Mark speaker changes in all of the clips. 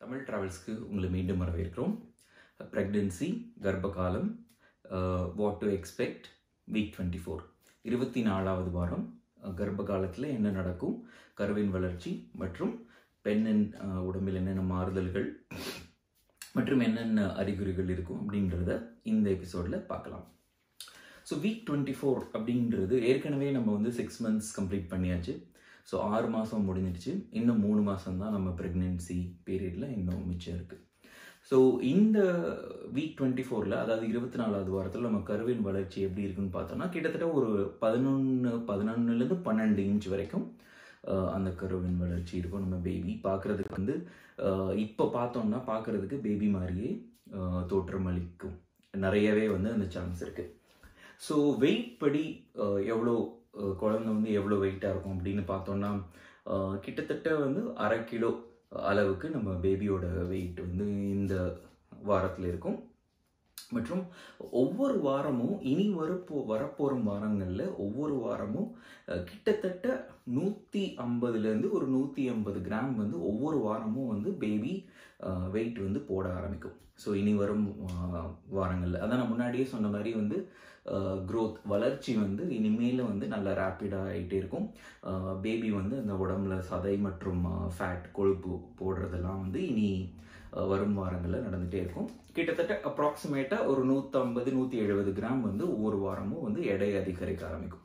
Speaker 1: தமிழ் ட்ராவல்ஸ்க்கு உங்களை மீண்டும் வரவேற்கிறோம் ப்ரெக்னென்சி கர்ப்பகாலம் what to expect week twenty four இருபத்தி நாலாவது வாரம் அஹ், கர்ப்ப காலத்தில் என்ன நடக்கும் கருவின் வளர்ச்சி மற்றும் பெண்ணின் அஹ், உடம்பில் என்னென்ன மாறுதல்கள் மற்றும் என்னென்ன அறிகுறிகள் இருக்கும் அப்படின்றத இந்த எபிசோடில் பார்க்கலாம் ஸோ வீக் டுவெண்ட்டி ஃபோர் அப்படின்றது ஏற்கனவே நம்ம வந்து சிக்ஸ் மந்த்ஸ் கம்ப்ளீட் பண்ணியாச்சு ஸோ ஆறு மாதம் முடிஞ்சிடுச்சு இன்னும் மூணு மாதம் தான் நம்ம ப்ரெக்னென்சி பீரியடில் இன்னும் மிச்சம் இருக்குது ஸோ இந்த வீக் டுவெண்ட்டி ஃபோரில் அதாவது இருபத்தி நாலாவது வாரத்தில் நம்ம கருவின் வளர்ச்சி எப்படி இருக்குன்னு பார்த்தோம்னா கிட்டத்தட்ட ஒரு பதினொன்று பதினொன்னுலேருந்து பன்னெண்டு இன்ச் வரைக்கும் அஹ், அந்த கருவின் வளர்ச்சி இருக்கும் நம்ம பேபி பார்க்குறதுக்கு வந்து இப்போ பார்த்தோம்னா பார்க்குறதுக்கு பேபி மாதிரியே அஹ், தோற்றமளிக்கும் நிறையவே வந்து அந்த சான்ஸ் இருக்குது ஸோ வெயிட் படி அஹ், எவ்வளோ அஹ், குழந்தை வந்து எவ்வளோ வெயிட்டாக இருக்கும் அப்படின்னு பார்த்தோம்னா அஹ், கிட்டத்தட்ட வந்து அரை கிலோ அளவுக்கு நம்ம பேபியோட வெயிட் வந்து இந்த வாரத்தில் இருக்கும் மற்றும் ஒவ்வொரு வாரமும் இனி வரப்போ வரப்போகும் வாரங்களில் ஒவ்வொரு வாரமும் அஹ், கிட்டத்தட்ட நூற்றி ஐம்பதுலேருந்து ஒரு நூற்றி ஐம்பது கிராம் வந்து ஒவ்வொரு வாரமும் வந்து பேபி வெயிட் வந்து போட ஆரம்பிக்கும் ஸோ இனி வரும் வாரங்களில் அதான் நான் முன்னாடியே சொன்ன மாதிரி வந்து க்ரோத் வளர்ச்சி வந்து இனிமேல் வந்து நல்ல ரேப்பிடாக ஆகிட்டே இருக்கும் பேபி வந்து அந்த உடம்புல சதை மற்றும் ஃபேட் கொழுப்பு போடுறதெல்லாம் வந்து இனி அஹ், வரும் வாரங்களில் நடந்துகிட்டே இருக்கும் கிட்டத்தட்ட அப்ராக்சிமேட்டாக ஒரு நூற்றம்பது நூற்றி எழுபது கிராம் வந்து ஒவ்வொரு வாரமும் வந்து எடை அதிகரிக்க ஆரம்பிக்கும்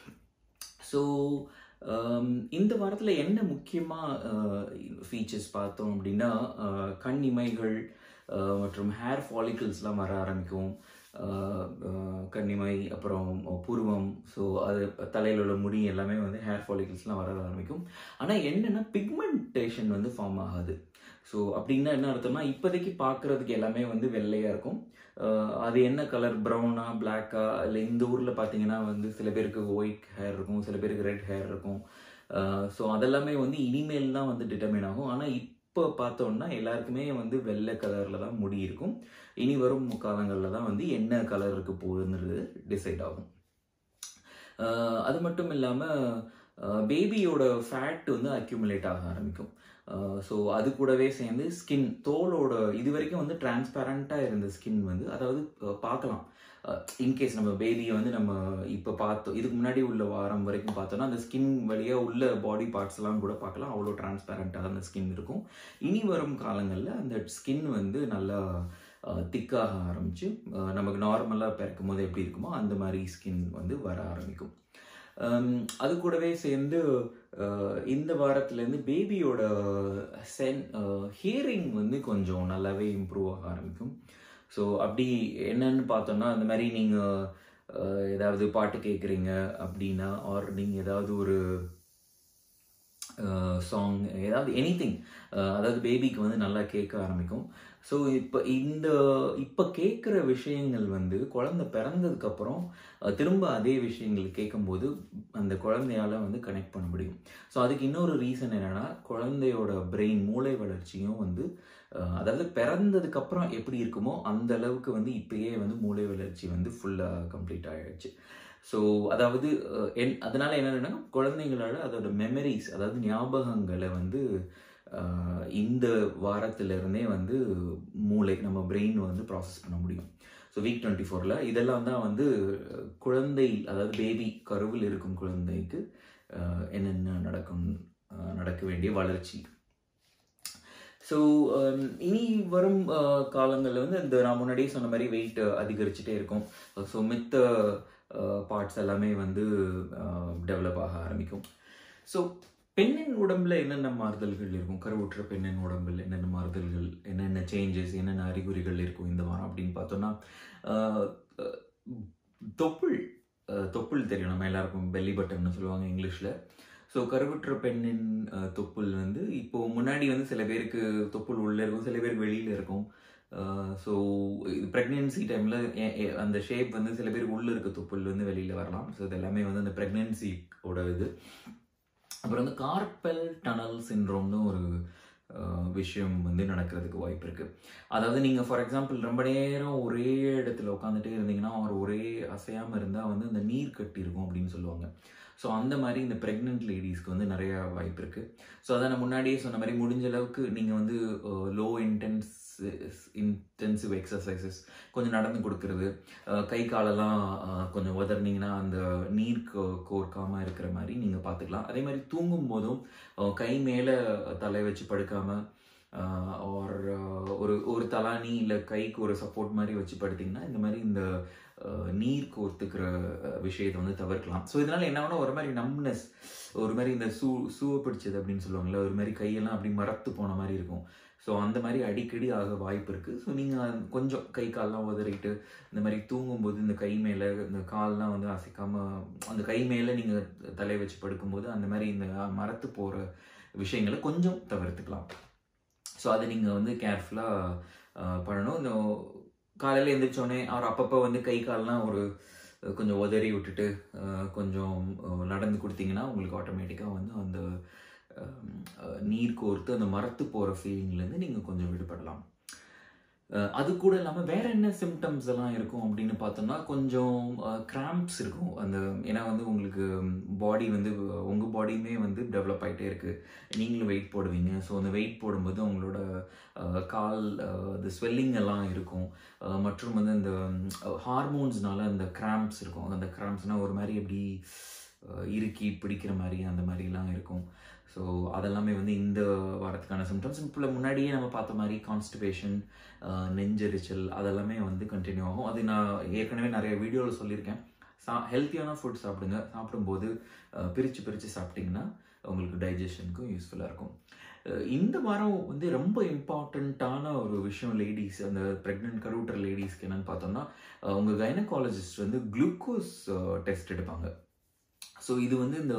Speaker 1: ஸோ இந்த வாரத்தில் என்ன முக்கியமாக ஃபீச்சர்ஸ் பார்த்தோம் அப்படின்னா அஹ், கண் இமைகள் அஹ், மற்றும் ஹேர் ஃபாலிகல்ஸ்லாம் வர ஆரம்பிக்கும் அஹ், அஹ், கண்ணிமை அப்புறம் புருவம் ஸோ அது தலையில் உள்ள முடி எல்லாமே வந்து ஹேர் ஃபாலிகல்ஸ்லாம் வர ஆரம்பிக்கும் ஆனால் என்னென்னா பிக்மெண்டேஷன் வந்து ஃபார்ம் ஆகாது ஸோ அப்படின்னா என்ன அர்த்தம்னா இப்போதைக்கு பார்க்குறதுக்கு எல்லாமே வந்து வெள்ளையாக இருக்கும் அஹ், அது என்ன கலர் ப்ரௌனா பிளாக்கா இல்லை இந்த ஊரில் பார்த்தீங்கன்னா வந்து சில பேருக்கு ஒயிட் ஹேர் இருக்கும் சில பேருக்கு ரெட் ஹேர் இருக்கும் ஸோ அதெல்லாமே வந்து இனிமேல் தான் வந்து டிட்டர்மைன் ஆகும் ஆனால் இப்போ பார்த்தோம்னா எல்லாருக்குமே வந்து வெள்ளை கலரில் தான் முடி இருக்கும் இனி வரும் காலங்களில் தான் வந்து என்ன கலருக்கு போகுதுன்றது டிசைட் ஆகும் அஹ் அது மட்டும் இல்லாமல் பேபியோட ஃபேட் வந்து அக்யூமுலேட் ஆக ஆரம்பிக்கும் ஸோ அது கூடவே சேர்ந்து ஸ்கின் தோலோட இது வரைக்கும் வந்து டிரான்ஸ்பேரண்ட்டாக இருந்த ஸ்கின் வந்து அதாவது அஹ், பார்க்கலாம் இன்கேஸ் நம்ம பேபியை வந்து நம்ம இப்போ பார்த்தோம் இதுக்கு முன்னாடி உள்ள வாரம் வரைக்கும் பார்த்தோம்னா அந்த ஸ்கின் வழியாக உள்ள பாடி பார்ட்ஸ் எல்லாம் கூட பார்க்கலாம் அவ்வளோ டிரான்ஸ்பேரண்ட்டாக அந்த ஸ்கின் இருக்கும் இனி வரும் காலங்களில் அந்த ஸ்கின் வந்து நல்லா திக்காக ஆரம்பித்து நமக்கு நார்மலாக பிறக்கும் போது எப்படி இருக்குமோ அந்த மாதிரி ஸ்கின் வந்து வர ஆரம்பிக்கும் ஹம், அது கூடவே சேர்ந்து அஹ், இந்த வாரத்துலேருந்து பேபியோட சென் ஹியரிங் வந்து கொஞ்சம் நல்லாவே இம்ப்ரூவ் ஆக ஆரம்பிக்கும் ஸோ அப்படி என்னன்னு பார்த்தோம்னா அந்த மாதிரி நீங்கள் ஏதாவது பாட்டு கேட்குறீங்க அப்படின்னா ஆர் நீங்கள் ஏதாவது ஒரு சாங் ஏதாவது எனி திங் அதாவது பேபிக்கு வந்து நல்லா கேட்க ஆரம்பிக்கும் ஸோ இப்போ இந்த இப்போ கேட்குற விஷயங்கள் வந்து குழந்தை பிறந்ததுக்கப்புறம் திரும்ப அதே விஷயங்கள் கேட்கும்போது அந்த குழந்தையால வந்து கனெக்ட் பண்ண முடியும் ஸோ அதுக்கு இன்னொரு ரீசன் என்னன்னா குழந்தையோட பிரெயின் மூளை வளர்ச்சியும் வந்து அஹ், அதாவது பிறந்ததுக்கு அப்புறம் எப்படி இருக்குமோ அந்த அளவுக்கு வந்து இப்பயே வந்து மூளை வளர்ச்சி வந்து ஃபுல்லாக கம்ப்ளீட் ஆயிடுச்சு ஸோ அதாவது அஹ், என் அதனால என்னன்னா குழந்தைங்களால அதோட மெமரிஸ் அதாவது ஞாபகங்களை வந்து அஹ், இந்த வாரத்துல இருந்தே வந்து மூளை நம்ம பிரெயின் வந்து ப்ராசஸ் பண்ண முடியும் ஸோ வீக் டுவெண்ட்டி ஃபோரில் இதெல்லாம் தான் வந்து அஹ், குழந்தை அதாவது பேபி கருவில் இருக்கும் குழந்தைக்கு அஹ், என்னென்ன நடக்கும் அஹ், நடக்க வேண்டிய வளர்ச்சி ஸோ இனி வரும் காலங்களில் வந்து இந்த நான் முன்னாடியே சொன்ன மாதிரி வெயிட் அதிகரிச்சுட்டே இருக்கும் ஸோ மித்த பார்ட்ஸ் எல்லாமே வந்து டெவலப் ஆக ஆரம்பிக்கும் ஸோ பெண்ணின் உடம்புல என்னென்ன மாறுதல்கள் இருக்கும் கருவுற்ற பெண்ணின் உடம்பில் என்னென்ன மாறுதல்கள் என்னென்ன சேஞ்சஸ் என்னென்ன அறிகுறிகள் இருக்கும் இந்த வாரம் அப்படின்னு பார்த்தோம்னா ஆஹ், அஹ், தொப்புள் அஹ், தொப்புள் தெரியும் நம்ம எல்லாருக்கும் பெல்லி பட்டன்னு சொல்லுவாங்க இங்கிலீஷில் ஸோ கருவுற்ற பெண்ணின் அஹ், தொப்புள் வந்து இப்போ முன்னாடி வந்து சில பேருக்கு தொப்புள் உள்ளே இருக்கும் சில பேருக்கு வெளியில் இருக்கும் ஸோ ப்ரெக்னென்சி டைமில் அந்த ஷேப் வந்து சில பேருக்கு உள்ளே இருக்க தொப்புள் வந்து வெளியில் வரலாம் ஸோ இது எல்லாமே வந்து அந்த ப்ரெக்னென்சியோட இது அப்புறம் வந்து கார்பெல் டனல் சின்ரோம்னு ஒரு அஹ், விஷயம் வந்து நடக்கிறதுக்கு வாய்ப்பு இருக்குது அதாவது நீங்கள் ஃபார் எக்ஸாம்பிள் ரொம்ப நேரம் ஒரே இடத்துல உட்காந்துட்டே இருந்தீங்கன்னா ஒரு ஒரே அசையாமல் இருந்தால் வந்து அந்த நீர் கட்டி இருக்கும் அப்படின்னு சொல்லுவாங்க ஸோ அந்த மாதிரி இந்த ப்ரெக்னென்ட் லேடிஸ்க்கு வந்து நிறைய வாய்ப்பு இருக்குது ஸோ அதான் நான் முன்னாடியே சொன்ன மாதிரி முடிஞ்ச அளவுக்கு நீங்கள் வந்து லோ இன்டென்ஸ் இன்டென்சிவ் எக்ஸசைசஸ் கொஞ்சம் நடந்து கொடுக்கறது அஹ், கை காலெல்லாம் அஹ், கொஞ்சம் உதறினீங்கன்னா அந்த நீர் கோ- கோர்க்காம இருக்கிற மாதிரி நீங்கள் பார்த்துக்கலாம் அதே மாதிரி தூங்கும் போதும் அஹ், கை மேலே தலை வச்சு படுக்காம ஆர் ஒரு ஒரு தலானி இல்லை கைக்கு ஒரு சப்போர்ட் மாதிரி வச்சு படுத்தீங்கன்னா இந்த மாதிரி இந்த அஹ், நீர் கோர்த்துக்கிற அஹ், விஷயத்தை வந்து தவிர்க்கலாம் ஸோ இதனால என்ன ஆகும்னா ஒரு மாதிரி நம்னஸ் ஒரு மாதிரி இந்த சூ சூவை பிடிச்சது அப்படின்னு சொல்லுவாங்கல்ல ஒரு மாதிரி கையெல்லாம் அப்படி மரத்து போன மாதிரி இருக்கும் ஸோ அந்த மாதிரி அடிக்கடி ஆக வாய்ப்பு இருக்குது ஸோ நீங்கள் கொஞ்சம் கை கால்லாம் உதறிட்டு இந்த மாதிரி தூங்கும்போது இந்த கை மேலே இந்த கால்லாம் வந்து அசைக்காமல் அந்த கை மேலே நீங்கள் தலையை வச்சு படுக்கும்போது அந்த மாதிரி இந்த மரத்து போகிற விஷயங்களை கொஞ்சம் தவிர்த்துக்கலாம் ஸோ அதை நீங்கள் வந்து கேர்ஃபுல்லாக பண்ணணும் இந்த காலையில் எந்திரிச்சோடனே அவர் அப்பப்போ வந்து கை கால்லாம் ஒரு அஹ், கொஞ்சம் உதறி விட்டுட்டு அஹ், கொஞ்சம் அஹ், நடந்து கொடுத்தீங்கன்னா உங்களுக்கு ஆட்டோமேட்டிக்காக வந்து அந்த அஹ், அஹ், நீர் கோர்த்து அந்த மரத்து போகிற ஃபீலிங்லேருந்து நீங்கள் கொஞ்சம் விடுபடலாம் அஹ், அது கூட இல்லாமல் வேற என்ன சிம்டம்ஸ் எல்லாம் இருக்கும் அப்படின்னு பார்த்தோம்னா கொஞ்சம் கிராம்ப்ஸ் இருக்கும் அந்த ஏன்னா வந்து உங்களுக்கு பாடி வந்து உங்கள் பாடியுமே வந்து டெவலப் ஆகிட்டே இருக்குது நீங்களும் வெயிட் போடுவீங்க ஸோ அந்த வெயிட் போடும்போது உங்களோட அஹ், கால் அஹ், இந்த ஸ்வெல்லிங் எல்லாம் இருக்கும் அஹ், மற்றும் வந்து இந்த ஹார்மோன்ஸ்னால அந்த கிராம்ப்ஸ் இருக்கும் அந்த கிராம்ப்ஸ்னால் ஒரு மாதிரி எப்படி அஹ், இறுக்கி பிடிக்கிற மாதிரி அந்த மாதிரிலாம் இருக்கும் ஸோ அதெல்லாமே வந்து இந்த வாரத்துக்கான சிம்டம்ஸ் இப்போ முன்னாடியே நம்ம பார்த்த மாதிரி கான்ஸ்டிபேஷன் நெஞ்செரிச்சல் அதெல்லாமே வந்து கண்டினியூ ஆகும் அது நான் ஏற்கனவே நிறைய வீடியோவில் சொல்லியிருக்கேன் சா ஹெல்த்தியான ஃபுட் சாப்பிடுங்க சாப்பிடும்போது பிரித்து பிரித்து சாப்பிட்டிங்கன்னா உங்களுக்கு டைஜஷனுக்கும் யூஸ்ஃபுல்லாக இருக்கும் அஹ் இந்த வாரம் வந்து ரொம்ப இம்பார்ட்டண்ட்டான ஒரு விஷயம் லேடிஸ் அந்த ப்ரெக்னென்ட் கரூட்டர் லேடிஸ்க்கு என்னன்னு பார்த்தோம்னா அஹ் உங்க கைனகாலஜிஸ்ட் வந்து குளுக்கோஸ் டெஸ்ட் எடுப்பாங்க ஸோ இது வந்து இந்த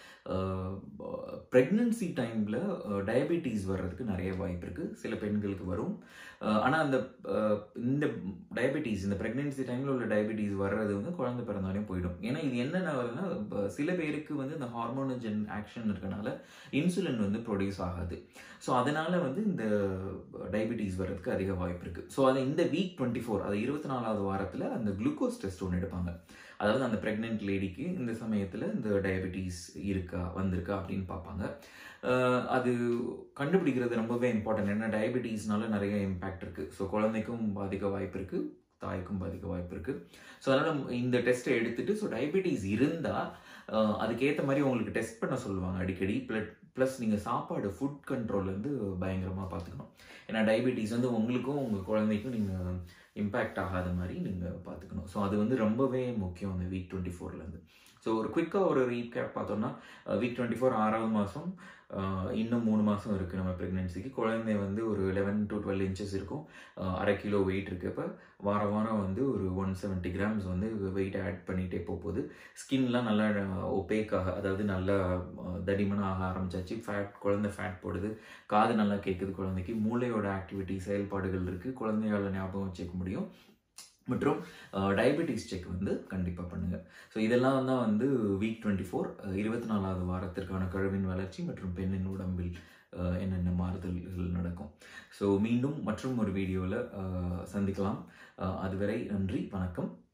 Speaker 1: ப்ரெக்னன்சி டைமில் டயபெட்டிஸ் வர்றதுக்கு நிறைய வாய்ப்பு இருக்குது சில பெண்களுக்கு வரும் ஆனால் அந்த அஹ், இந்த டயபெட்டிஸ் இந்த ப்ரெக்னன்சி டைமில் உள்ள டயபெட்டிஸ் வர்றது வந்து குழந்தை பிறந்தாலே போயிடும் ஏன்னா இது என்னென்ன வருதுன்னா இப்ப சில பேருக்கு வந்து இந்த ஹார்மோனஜன் ஆக்ஷன் இருக்கனால இன்சுலின் வந்து ப்ரொடியூஸ் ஆகாது ஸோ அதனால வந்து இந்த டயபெட்டிஸ் வர்றதுக்கு அதிக வாய்ப்பு இருக்குது ஸோ அதை இந்த வீக் டுவெண்ட்டி ஃபோர் அது இருபத்தி நாலாவது வாரத்தில் அந்த குளுக்கோஸ் டெஸ்ட் ஒன்று எடுப்பாங்க அதாவது அந்த ப்ரெக்னென்ட் லேடிக்கு இந்த சமயத்தில் இந்த டயபெட்டிஸ் இருக்கா வந்திருக்கா அப்படின்னு பார்ப்பாங்க அஹ் அது கண்டுபிடிக்கிறது ரொம்பவே இம்பார்ட்டன்ட் ஏன்னா டயபெட்டிஸ்னால நிறைய இம்பேக்ட் இருக்குது ஸோ குழந்தைக்கும் பாதிக்க வாய்ப்பு இருக்குது தாய்க்கும் பாதிக்க வாய்ப்பு இருக்குது ஸோ அதனால் இந்த டெஸ்ட்டை எடுத்துட்டு ஸோ டயபெட்டிஸ் இருந்தால் அதுக்கேற்ற மாதிரி உங்களுக்கு டெஸ்ட் பண்ண சொல்லுவாங்க அடிக்கடி ப்ளட் ப்ளஸ் நீங்கள் சாப்பாடு ஃபுட் கண்ட்ரோல் வந்து பயங்கரமாக பார்த்துக்கணும் ஏன்னா டயபெட்டிஸ் வந்து உங்களுக்கும் உங்கள் குழந்தைக்கும் நீங்கள் இம்பேக்ட் ஆகாத மாதிரி நீங்கள் பார்த்துக்கணும் ஸோ அது வந்து ரொம்பவே முக்கியம் அந்த வீக் டுவெண்ட்டி ஃபோர்லேருந்து ஸோ ஒரு குயிக்காக ஒரு ரீகேப் பார்த்தோம்னா வீக் டுவெண்ட்டி ஃபோர் ஆறாவது மாதம் இன்னும் மூணு மாதம் இருக்குது நம்ம ப்ரெக்னென்சிக்கு குழந்தை வந்து ஒரு லெவன் டு டுவெல் இன்ச்சஸ் இருக்கும் அஹ் அரை கிலோ வெயிட் இருக்கு இப்போ வார வாரம் வந்து ஒரு ஒன் செவன்ட்டி கிராம்ஸ் வந்து வெயிட் ஆட் பண்ணிகிட்டே போகுது ஸ்கின்லாம் நல்லா ஒப்பேக்காக அதாவது நல்லா அஹ், தடிமனா ஆக ஆரம்பிச்சாச்சு ஃபேட் குழந்தை ஃபேட் போடுது காது நல்லா கேட்குது குழந்தைக்கு மூளையோட ஆக்டிவிட்டி செயல்பாடுகள் இருக்குது குழந்தையால ஞாபகம் வச்சுக்க முடியும் மற்றும் டயபெட்டிஸ் செக் வந்து கண்டிப்பாக பண்ணுங்கள் ஸோ இதெல்லாம் தான் வந்து வீக் டுவெண்ட்டி ஃபோர் இருபத்தி நாலாவது வாரத்திற்கான கழுவின் வளர்ச்சி மற்றும் பெண்ணின் உடம்பில் அஹ், என்னென்ன மாறுதல்கள் நடக்கும் ஸோ மீண்டும் மற்றும் ஒரு வீடியோவில் சந்திக்கலாம் அஹ், அதுவரை நன்றி வணக்கம்